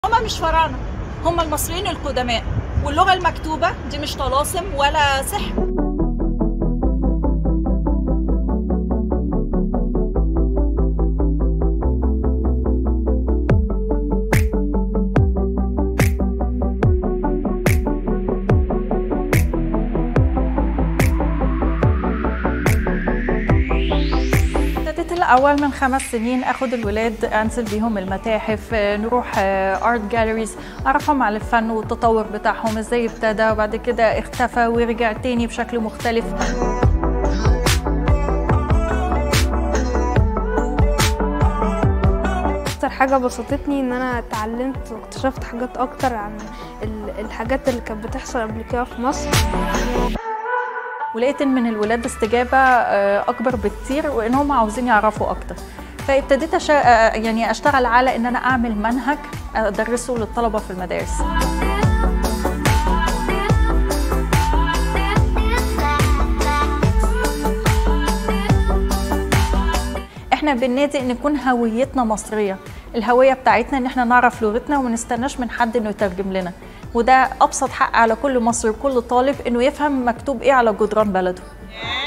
هم مش فراعنه هم المصريين القدماء واللغه المكتوبه دي مش طلاسم ولا سحر ابتديت الأول من خمس سنين أخد الولاد أنزل بيهم المتاحف آه، نروح ارت جاليريز أعرفهم على الفن والتطور بتاعهم إزاي ابتدى وبعد كده اختفى ورجع تاني بشكل مختلف اكتر حاجه بسطتني ان انا اتعلمت واكتشفت حاجات اكتر عن ال- الحاجات اللي كانت بتحصل قبل كده في مصر ولقيت إن من الولاد استجابة آه، أكبر بكتير وإن هم عاوزين يعرفوا أكتر فابتديت أشا... آه، يعني أشتغل على إن أنا أعمل منهج أدرسه للطلبة في المدارس احنا بننادي ان يكون هويتنا مصريه الهويه بتاعتنا ان احنا نعرف لغتنا وما نستناش من حد انه يترجم لنا وده ابسط حق على كل مصري وكل طالب انه يفهم مكتوب ايه على جدران بلده